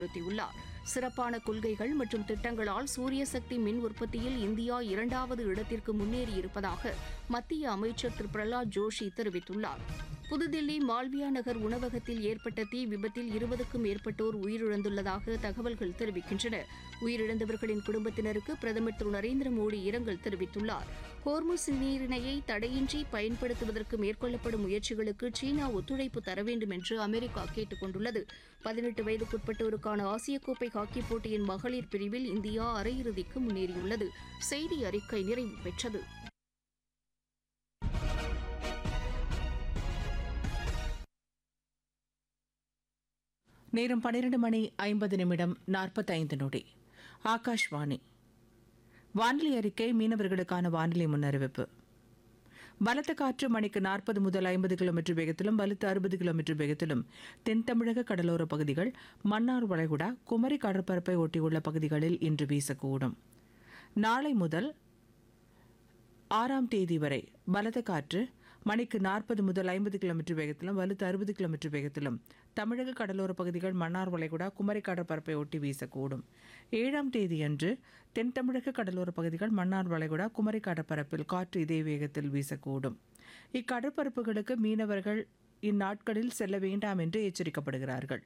வலியுறுத்தியுள்ளார் சிறப்பான கொள்கைகள் மற்றும் திட்டங்களால் சூரிய சக்தி மின் உற்பத்தியில் இந்தியா இரண்டாவது இடத்திற்கு முன்னேறியிருப்பதாக மத்திய அமைச்சர் திரு பிரகலாத் ஜோஷி தெரிவித்துள்ளார் புதுதில்லி மால்வியா நகர் உணவகத்தில் ஏற்பட்ட தீ விபத்தில் இருபதுக்கும் மேற்பட்டோர் உயிரிழந்துள்ளதாக தகவல்கள் தெரிவிக்கின்றன உயிரிழந்தவர்களின் குடும்பத்தினருக்கு பிரதமர் திரு நரேந்திர மோடி இரங்கல் தெரிவித்துள்ளார் ஹோர்முஸ் நீரிணையை தடையின்றி பயன்படுத்துவதற்கு மேற்கொள்ளப்படும் முயற்சிகளுக்கு சீனா ஒத்துழைப்பு தர வேண்டும் என்று அமெரிக்கா கேட்டுக் கொண்டுள்ளது பதினெட்டு வயதுக்குட்பட்டோருக்கான ஆசிய கோப்பை ஹாக்கிப் போட்டியின் மகளிர் பிரிவில் இந்தியா அரையிறுதிக்கு முன்னேறியுள்ளது செய்தி அறிக்கை நிறைவு பெற்றது நேரம் பன்னிரண்டு மணி ஐம்பது நிமிடம் நாற்பத்தைந்து நொடி ஆகாஷ்வாணி வானிலை அறிக்கை மீனவர்களுக்கான வானிலை முன்னறிவிப்பு பலத்த காற்று மணிக்கு நாற்பது முதல் ஐம்பது கிலோமீட்டர் வேகத்திலும் பலத்த அறுபது கிலோமீட்டர் வேகத்திலும் தென் தமிழக கடலோர பகுதிகள் மன்னார் வளைகுடா குமரி கடற்பரப்பை ஒட்டியுள்ள பகுதிகளில் இன்று வீசக்கூடும் நாளை முதல் ஆறாம் தேதி வரை பலத்த காற்று மணிக்கு நாற்பது முதல் ஐம்பது கிலோமீட்டர் வேகத்திலும் வலுத்து அறுபது கிலோமீட்டர் வேகத்திலும் தமிழக கடலோர பகுதிகள் மன்னார் வளைகுடா குமரி கடற்பரப்பை ஒட்டி வீசக்கூடும் ஏழாம் தேதியன்று தென் தமிழக கடலோர பகுதிகள் மன்னார் வளைகுடா குமரி கடற்பரப்பில் காற்று இதே வேகத்தில் வீசக்கூடும் இக்கடற்பரப்புகளுக்கு மீனவர்கள் இந்நாட்களில் செல்ல வேண்டாம் என்று எச்சரிக்கப்படுகிறார்கள்